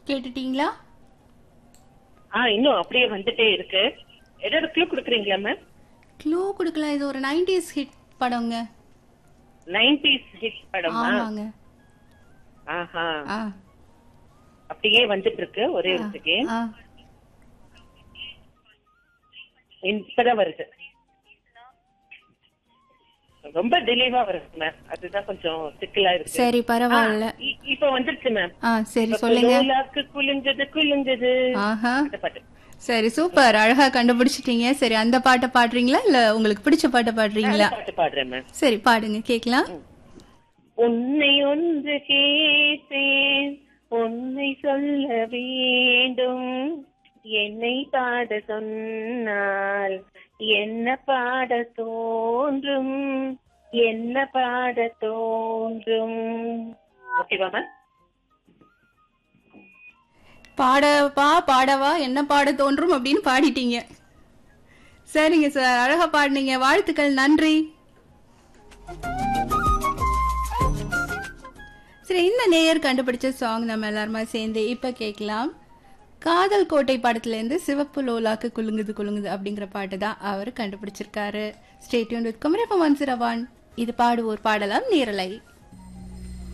கேட்டுட்டீங்களா ஆ இன்னும் அப்படியே வந்துட்டே இருக்கு ஏதாவது க்ளூ கொடுக்குறீங்களா மேம் க்ளூ கொடுக்கலாம் இது ஒரு நைன்டிஸ் ஹிட் படங்க நைன்டிஸ் ஹிட் படமா ஆமாங்க ஆஹா ஆ அப்படியே வந்துட்டு இருக்கு ஒரே ஒரு செகண்ட் ஆ இப்பதான் வருது ரொம்ப டிலேவா வருது மேம் அதுதான் கொஞ்சம் சிக்கலா இருக்கு சரி பரவாயில்ல ஆ, இ- இப்ப வந்துருச்சு மேம் ஆ சரி சொல்லுங்க லோலாக்கு குளிஞ்சது குளிஞ்சது ஆஹா அந்த பாட்டு சரி சூப்பர் அழகா கண்டுபிடிச்சிட்டீங்க சரி அந்த பாட்டை பாடுறீங்களா இல்ல உங்களுக்கு பிடிச்ச பாட்டை பாடுறீங்களா அந்த பாட்டு பாடுறேன் மேம் சரி பாடுங்க கேக்கலாம் உன்னை ஒன்று கேட்டேன் உன்னை சொல்ல வேண்டும் என்னை பாட சொன்னால் என்ன பாட தோன்றும் என்ன பாட தோன்றும் ஓகேவா மேம் பாடவா பாடவா என்ன பாட தோன்றும் அப்படின்னு பாடிட்டீங்க சரிங்க சார் அழகா பாடுனீங்க வாழ்த்துக்கள் நன்றி சரி இந்த நேயர் கண்டுபிடிச்ச சாங் நம்ம எல்லாருமா சேர்ந்து இப்ப கேட்கலாம் காதல் கோட்டை படத்துல இருந்து சிவப்பு லோலாக்கு குலுங்குது குலுங்குது அப்படிங்கிற பாட்டு தான் அவர் கண்டுபிடிச்சிருக்காரு ஸ்டேட்யூன் வித் குமரப்ப ஒன் இது பாடுவோர் பாடலாம் நேரலை